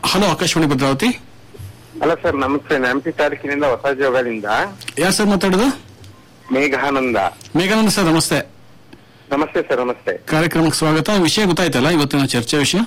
Hello Akashvani Bhadravati ಅಲ್ಲ sir ನಮಸ್ತೆ ನ್ಯಾಮತಿ ತಾಲೂಕಿನಿಂದ ಹೊಸ ಜೋಗದಿಂದ ಯಾರು ಸರ್ ಮಾತಾಡೋದು ಮೇಘಾನಂದ ಮೇಘಾನಂದ ಸರ್ ನಮಸ್ತೆ ನಮಸ್ತೆ ಸರ್ ನಮಸ್ತೆ ಕಾರ್ಯಕ್ರಮಕ್ಕೆ ಸ್ವಾಗತ ವಿಷಯ ಗೊತ್ತಾಯ್ತಲ್ಲ ಇವತ್ತಿನ ಚರ್ಚೆ ವಿಷಯ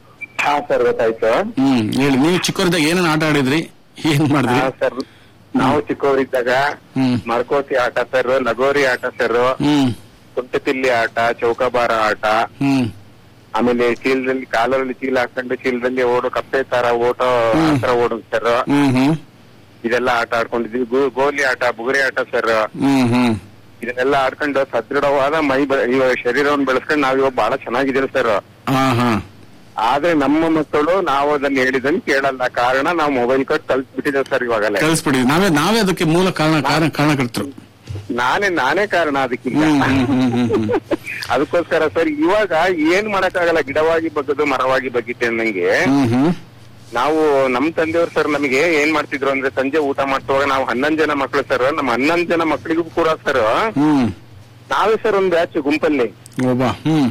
ಹಾ ಸರ್ ಗೊತ್ತಾಯ್ತು ಹ್ಮ್ ಹೇಳಿ ನೀವು ಚಿಕ್ಕವರಿದ್ದಾಗ ಏನೇನು ಆಟ ಆಡಿದ್ರಿ ಏನ್ ಹಾ ಮಾಡಿದ್ರಿ ಸರ್ ನಾವು ಚಿಕ್ಕವರಿದ್ದಾಗ ಹ್ಮ್ ಮರ್ಕೋತಿ ಆಟ ಸರ್ ಲಗೋರಿ ಆಟ ಸರ್ ಹ್ಮ್ ಕುಂಟತಿಲ್ಲಿ ಆಟ ಚೌಕಾಬಾರ ಆಟ ಹ್ಮ್ ಆಮೇಲೆ ಚೀಲದಲ್ಲಿ ಕಾಲಲ್ಲಿ ಚೀಲ ಹಾಕೊಂಡು ಚೀಲದಲ್ಲಿ ಓಡೋ ಕಪ್ಪೆ ತರ ಓಟೋ ಆ ತರ ಓಡೋದು ಸರ್ ಹ್ಮ್ ಹ್ಮ್ ಇದೆಲ್ಲ ಆಟ ಆಡ್ಕೊಂಡಿದ್ವಿ ಗೋ- ಗೋಲಿ ಆಟ ಬುಗುರಿ ಆಟ ಸರ್ ಹ್ಮ್ ಹ್ಮ್ ಇದನ್ನೆಲ್ಲ ಆಡ್ಕೊಂಡು ಸದೃಢವಾದ ಮೈ ಬೆ- ಇವಾಗ ಶರೀರವನ್ನು ಬೆಳೆಸ್ಕೊಂಡು ನಾವ್ ಇವಾಗ ಬಹಳ ಚೆನ್ನಾಗಿದ್ದೀವಿ ಸರ್ ಹಾ ಹಾ ಆದ್ರೆ ನಮ್ಮ ಮಕ್ಕಳು ನಾವು ಅದನ್ನ ಹೇಳಿದನ್ ಕೇಳಲ್ಲ ಕಾರಣ ನಾವು ಮೊಬೈಲ್ ಕೊಟ್ಟು ಕಲ್ಸ್ಬಿಟ್ಟಿದ್ದೇವೆ ಸರ್ ಇವಾಗಲೇ ಕಳಿಸ್ಬಿಡಿ ನಾವೇ ನಾವೇ ಅದಕ್ಕೆ ಮೂಲ ಕಾರಣ ಕಾರಣ ಕಾರಣಕರ್ತರು ನಾನೇ ನಾನೇ ಕಾರಣ ಅದಕ್ಕಿಂತ ಹ್ಮ್ ಹ್ಮ್ ಹ್ಮ್ ಹ್ಮ್ ಹ್ಮ್ ಅದಕ್ಕೋಸ್ಕರ ಸರ್ ಇವಾಗ ಏನ್ ಮಾಡಕ್ಕಾಗಲ್ಲ ಗಿಡವಾಗಿ ಬಗ್ಗದು ಮರವಾಗಿ ಬಗ್ಗಿತೆ ಅನ್ನಂಗೆ ಹ್ಮ್ ಹ್ಮ್ ನಾವು ನಮ್ ತಂದೆಯವ್ರು ಸರ್ ನಮಗೆ ಏನ್ ಮಾಡ್ತಿದ್ರು ಅಂದ್ರೆ ಸಂಜೆ ಊಟ ಮಾಡ್ತುವಾಗ ನಾವು ಹನ್ನೊಂದ್ ಜನ ಮಕ್ಳು ಸರ್ ನಮ್ಮ ಹನ್ನೊಂದ್ ಜನ ಮಕ್ಕಳಿಗೂ ಕೂಡ ಸರ್ ಹ್ಮ್ ನಾವೇ ಸರ್ ಒಂದ್ ಬ್ಯಾಚ್ ಗುಂಪಲ್ಲಿ ಒಬ್ಬ ಹ್ಮ್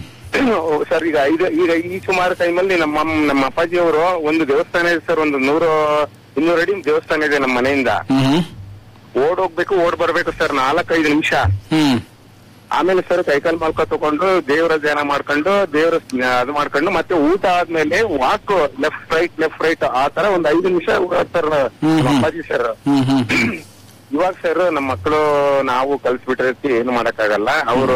ಸರ್ ಈಗ ಇದು ಈಗ ಈ ಸುಮಾರು ಟೈಮಲ್ಲಿ ನಮ್ಮ ಅಮ್ಮ- ನಮ್ಮ ಅಪ್ಪಾಜಿಯವರು ಒಂದು ದೇವಸ್ಥಾನ ಇದೆ ಸರ್ ಒಂದು ನೂರು ಇನ್ನೂರು ಅಡಿ ದೇವಸ್ಥಾನ ಇದೆ ನಮ್ಮ ಮನೆಯಿಂದ ಹ್ಮ್ ಹ್ಮ್ ಓಡ್ ಹೋಗ್ಬೇಕು ಓಡ್ ಬರ್ಬೇಕು ಸರ್ ನಾಲ್ಕೈದು ನಿಮಿಷ ಹ್ಮ್ ಆಮೇಲೆ ಸರ್ ಕೈಕಾಲ್ ಮಾಲ್ಕ ತಗೊಂಡು ದೇವರ ಧ್ಯಾನ ಮಾಡ್ಕೊಂಡು ದೇವರ ಸ್ನ- ಅದು ಮಾಡ್ಕೊಂಡು ಮತ್ತೆ ಊಟ ಆದ್ಮೇಲೆ walk left right left right ಆ ತರ ಒಂದ್ ಐದು ನಿಮಿಷ ಸರ್ ಹ್ಮ್, ಹ್ಮ್. ಅಪ್ಪಾಜಿ ಸರ್ ಹ್ಮ್ ಹ್ಮ್ ಇವಾಗ ಸರ್ ನಮ್ಮ ಮಕ್ಕಳು ನಾವು ಕಲ್ಸ್ಬಿಟ್ಟಿರ್ತಿ ಏನು ಮಾಡಕ್ಕಾಗಲ್ಲ ಅವರು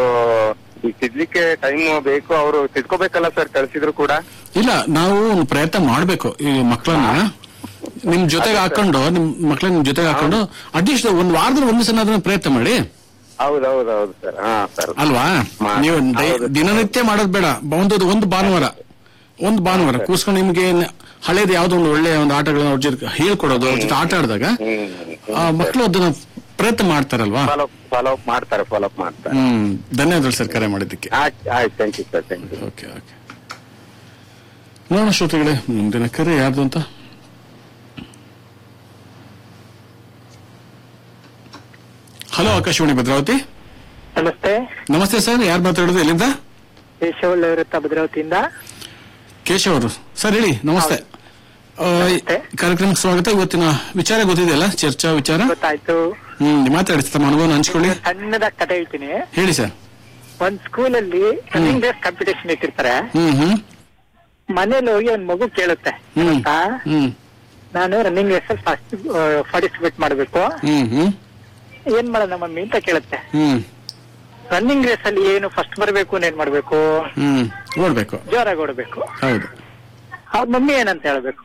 ಈ ತಿದ್ಲಿಕ್ಕೆ ಟೈಮ್ ಬೇಕು ಅವರು ತಿದ್ಕೋಬೇಕಲ್ಲ ಸರ್ ಕಳ್ಸಿದ್ರು ಕೂಡ ಇಲ್ಲ ನಾವು ಒಂದು ಪ್ರಯತ್ನ ಮಾಡ್ಬೇಕು ಈ ಮಕ್ಕಳನ್ನ ನಿಮ್ ಜೊತೆಗೆ ಹಾಕೊಂಡು ನಿಮ್ ಮಕ್ಕಳನ್ನ ನಿಮ್ ಜೊತೆಗೆ ಹಾಕೊಂಡು ಅಟ್ಲೀಸ್ಟ್ ಒಂದ್ ವಾರದಲ್ಲಿ ಒಂದು ಸಲ ಅದನ್ನ ಪ್ರಯತ್ನ ಮಾಡಿ ಹೌದೌದೌದು ಸರ್ ಹಾ ಸರ್ ಅಲ್ವಾ ಮಾ- ನೀವು ಡೈ- ಹೌದು. ದಿನನಿತ್ಯ ಮಾಡೋದ್ ಬೇಡ ಒಂದು ಒಂದು ಭಾನುವಾರ ಒಂದು ಭಾನುವಾರ ಕೂಸ್ಕೊಂಡು ನಿಮ್ಗೆ ನ- ಹಳೇದು ಯಾವ್ದೋ ಒಂದು ಒಳ್ಳೆ ಒಂದು ಆಟಗಳನ್ನ ಅವ್ರ ಜೊತೆ ಹೇಳ್ಕೊಡೋದು ಅವ್ರ ಜೊತೆ ಆಟ ಆಡಿದಾಗ ಆ ಮಕ್ಕಳು ಅದನ್ನ ಪ್ರಯತ್ನ ಮಾಡ್ತಾರಲ್ವಾ ಫಾಲೋ ಫಾಲೋ ಅಪ್ ಮಾಡ್ತಾರೆ ಫಾಲೋ ಅಪ್ ಮಾಡ್ತಾರೆ ಹ್ಮ್ ಧನ್ಯವಾದಗಳು ಸರ್ ಕರೆ ಮಾಡಿದ್ದಕ್ಕೆ ಆಯ್ತು ಆಯ್ತು thank you sir thank you okay okay ನೋಡೋಣ ಶ್ರೋತೆಗಳೇ ಮುಂದಿನ ಕರೆ ಯಾರ್ದು ಅಂತ ಹಲೋ ಆಕಾಶವಾಣಿ ಭದ್ರಾವತಿ ನಮಸ್ತೆ ನಮಸ್ತೆ ಸರ್ ಯಾರು ಮಾತಾಡೋದು ಎಲ್ಲಿಂದ ಕೇಶವಳ್ಳ ವೃತ್ತ ಭದ್ರಾವತಿಯಿಂದ ಕೇಶವ್ ಅವರು ಸರ್ ಹೇಳಿ ನಮಸ್ತೆ ಆ, ಈ ನಮಸ್ತೆ. ಕಾರ್ಯಕ್ರಮಕ್ಕೆ ಸ್ವಾಗತ ಇವತ್ತಿನ ವಿಚಾರ ಗೊತ್ತಿದೆಯಲ್ಲ ಚರ್ಚಾ ವಿಚಾರ ಗೊತ್ತಾಯ್ತು ಹ್ಮ್ ಮಾತಾಡಿ ತಮ್ಮ ಅನುಭವ ಹಂಚ್ಕೊಳ್ಳಿ ಸಣ್ಣದ ಕಥೆ ಹೇಳ್ತೀನಿ ಹೇಳಿ ಸರ್ ಒಂದ್ ಸ್ಕೂಲಲ್ಲಿ ರನ್ನಿಂಗ್ ರೇಸ್ ಕಾಂಪಿಟೇಷನ್ ಇಟ್ಟಿರ್ತಾರೆ ಹ್ಮ್ ಹ್ಮ್ ಮನೇಲಿ ಹೋಗಿ ಒಂದ್ ಮಗು ಕೇಳುತ್ತೆ ಹ್ಮ್ ಗೊತ್ತಾ? ಹ್ಮ್ ನಾನು ರನ್ನಿಂಗ್ ರೇಸ್ ಅಲ್ಲಿ ಫಸ್ಟ್ ಪಾರ್ಟಿಸಿಪೇಟ್ ಮಾಡ್ಬೇಕು ಹ್ಮ್ ಹ್ಮ್ ಏನ್ ಮಾಡೋಣ ಮಮ್ಮಿ ಅಂತ ಕೇಳುತ್ತೆ ಹ್ಮ್ ರನ್ನಿಂಗ್ ರೇಸ್ ಅಲ್ಲಿ ಏನು ಫಸ್ಟ್ ಬರ್ಬೇಕು ಏನ್ ಮಾಡ್ಬೇಕು ಹ್ಮ್ ಓಡ್ಬೇಕು ಜೋರಾಗಿ ಓಡಬೇಕು ಹೌದು ಅವ್ರ ಮಮ್ಮಿ ಏನಂತ ಹೇಳ್ಬೇಕು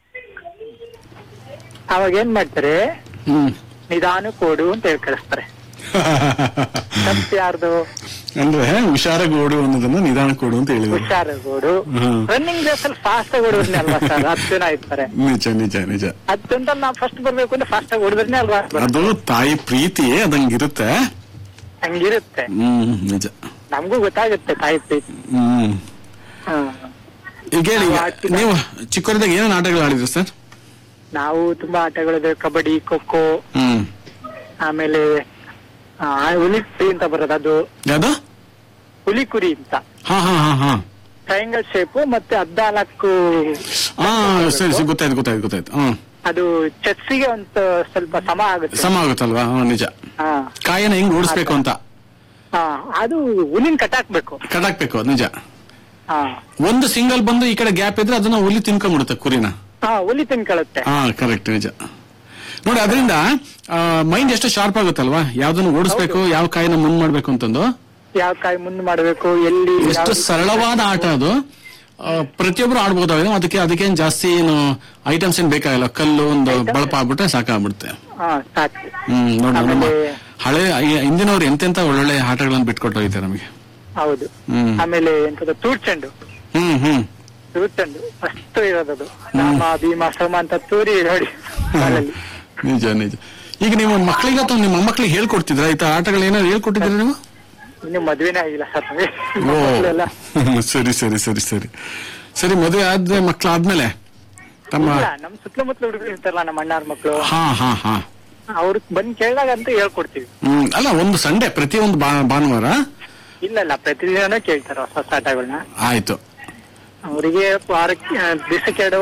ಅವಾಗ ಏನ್ ಮಾಡ್ತಾರೆ ಹ್ಮ್ ನಿಧಾನ ಕೊಡು ಅಂತ ಹೇಳಿ ಕಳಿಸ್ತಾರೆ ತಪ್ಪು ಯಾರ್ದು ಅಂದ್ರೆ ಹುಷಾರಾಗಿ ಓಡು ಅನ್ನೋದನ್ನ ನಿಧಾನ ಕೊಡು ಅಂತ ಹೇಳಿದ್ರು ಹುಷಾರಾಗೋಡು ಹ್ಮ್. ರನ್ನಿಂಗ್ ರೇಸ್ ಅಲ್ಲಿ ಫಾಸ್ಟ್ ಆಗಿ ಓಡೋದ್ನೇ ಅಲ್ವಾ ಸರ್ ಹತ್ತು ಜನ ಇರ್ತಾರೆ ನಿಜ ನಿಜ ನಿಜ ಹತ್ತು ಜನದಲ್ಲಿ ನಾವು ಫಸ್ಟ್ ಬರ್ಬೇಕು ಅಂದ್ರೆ ಫಾಸ್ಟ್ ಆಗಿ ಓಡಿದ್ರೇ ಅಲ್ವಾ ಬರೋದು? ಅದು ತಾಯಿ ಪ್ರೀತಿಯೇ ಅದಂಗಿರುತ್ತೆ ಹಂಗಿರುತ್ತೆ ಹ್ಮ್ ನಿಜ ನಮಗೂ ಗೊತ್ತಾಗುತ್ತೆ ತಾಯಿ ಪ್ರೀತಿ ಹ್ಮ್ ಹಾ. ಈಗ ಹೇಳಿ ಈಗ ನಾವು ಆಡ್ತಿದ್ದ- ನೀವು ಚಿಕ್ಕವರಿದ್ದಾಗ ಏನೇನು ಆಟಗಳು ಆಡಿದ್ರು ಸರ್ ನಾವು ತುಂಬಾ ಆಟಗಳಿದೆ ಕಬಡ್ಡಿ ಖೋ ಖೋ ಹ್ಮ್ ಆಮೇಲೆ ಆ, ಹುಲಿ ಕುರಿ ಅಂತ ಬರೋದು ಅದು ಯಾವ್ದು ಹುಲಿ ಕುರಿ ಅಂತ ಹಾ ಹಾ ಹಾ ಹಾ ಟ್ರಯಾಂಗಲ್ ಶೇಪ್ ಮತ್ತೆ ಹದ್ನಾಲ್ಕು ಹಾ ಸರಿ ಸರಿ ಗೊತ್ತಾಯ್ತು ಗೊತ್ತಾಯ್ತು ಗೊತ್ತಾಯ್ತು ಹ್ಮ್ ಅದು ಚೆಸ್ಸಿಗೆ ಒಂದು ಸ್ವಲ್ಪ ಸಮ ಆಗುತ್ತೆ ಸಮ ಆಗುತ್ತಲ್ವಾ ಹಾ ನಿಜ ಹಾ ಕಾಯನ್ನ ಹೆಂಗ್ ಓಡಿಸ್ಬೇಕು ಅಂತ ಹಾ ಅದು ಹುಲಿನ ಕಟ್ಟಾಕ್ಬೇಕು ಕಟಾಕ್ಬೇಕು ಅದು ನಿಜ ಹಾ ಒಂದು ಸಿಂಗಲ್ ಬಂದು ಈ ಕಡೆ ಗ್ಯಾಪ್ ಇದ್ರೆ ಅದನ್ನ ಹುಲಿ ತಿನ್ಕೊಂಡ್ಬಿಡುತ್ತೆ ಕುರಿನ ಹಾ ಹುಲಿ ತಿನ್ಕೊಳ್ಳುತ್ತೆ ಹಾ ಕರೆಕ್ಟ್ ನಿಜ ನೋಡಿ ಅದರಿಂದ ಮೈಂಡ್ ಎಷ್ಟು ಶಾರ್ಪ್ ಆಗುತ್ತಲ್ವಾ ಯಾವ್ದನ್ನು ಓಡಿಸ್ಬೇಕು ಯಾವ ಕಾಯಿನ ಮುಂದ್ ಮಾಡ್ಬೇಕು ಅಂತಂದು ಯಾವ ಕಾಯಿ ಮುಂದ್ ಮಾಡ್ಬೇಕು ಎಲ್ಲಿ ಎಷ್ಟು ಯಾವ್ದು- ಸರಳವಾದ ಆಟ ಅದು ಆ, ಪ್ರತಿಯೊಬ್ರು ಆಡ್ಬೋದಾಗಿದೆ ಅದಕ್ಕೆ ಅದಕ್ಕೇನು ಜಾಸ್ತಿ ಏನು ಐಟಮ್ಸ್ ಏನ್ ಬೇಕಾಗಿಲ್ಲ ಕಲ್ಲು ಒಂದು ಬಳಪ ಆಗ್ಬಿಟ್ರೆ ಸಾಕಾಗ್ಬಿಡುತ್ತೆ ಹಾ ಸಾಕು ಹ್ಮ್ ನೋಡಿ ನಮ್ಮ ಆಮೇಲೆ- ಹಳೆ ಈ- ಹಿಂದಿನವ್ರು ಎಂತೆಂತ ಒಳ್ಳೊಳ್ಳೆ ಆಟಗಳನ್ನ ಬಿಟ್ಕೊಟ್ಟು ಹೋಗಿದ್ದಾರೆ ನಮಗೆ ಹೌದು ಹ್ಮ್ ಆಮೇಲೆ ಎಂತದ ತೂರ್ ಚೆಂಡು ಹ್ಮ್ ಹ್ಮ್ ತೂರ್ ಚೆಂಡು ಫಸ್ಟ್ ಇರೋದದು ರಾಮ ಭೀಮ ಸೋಮ ಅಂತ ತೂರಿ ನೋಡಿ ಬಾಲಲ್ಲಿ. ನಿಜ ನಿಜ ಈಗ ನೀವು ಮಕ್ಕಳಿಗೆ ಅಥವಾ ನಿಮ್ಮ ಮೊಮ್ಮಕ್ಕಳಿಗೆ ಹೇಳ್ಕೊಡ್ತಿದ್ರ ಈ ಆಟಗಳು ಏನಾದ್ರು ಹೇಳ್ಕೊಟ್ಟಿದ್ರ ನೀವು ಇನ್ನು ಮದ್ವೆನೇ ಆಗಿಲ್ಲ ಸರ್ ನಮಗೆ ಓ ಮಕ್ಕಳೆಲ್ಲ ಸರಿ ಸರಿ ಸರಿ ಸರಿ ಸರಿ ಮದುವೆ ಆದ್ರೆ ಮಕ್ಳು ಆದ್ಮೇಲೆ ತಮ್ಮ ಇಲ್ಲ ನಮ್ ಸುತ್ತಮುತ್ತಲ ಹುಡುಗರು ಇರ್ತಾರಲ್ಲ ನಮ್ಮ ಅಣ್ಣಾರ್ ಮಕ್ಕಳು ಹಾ ಹಾ ಹಾ ಅವ್ರು ಬಂದ್ ಕೇಳಿದಾಗ ಅಂತ ಹೇಳ್ಕೊಡ್ತೀವಿ ಹ್ಮ್ ಅಲ್ಲ ಒಂದು ಸಂಡೆ ಪ್ರತಿ ಒಂದು ಬಾ- ಭಾನುವಾರ ಇಲ್ಲ ಇಲ್ಲ ಪ್ರತಿದಿನನೂ ಕೇಳ್ತಾರೆ ಹೊಸ ಹೊಸ ಆಟಗಳನ್ನ ಆಯ್ತು ಅವರಿಗೆ ವಾರಕ್ಕೆ ದಿವಸಕ್ಕೆ ಎರಡು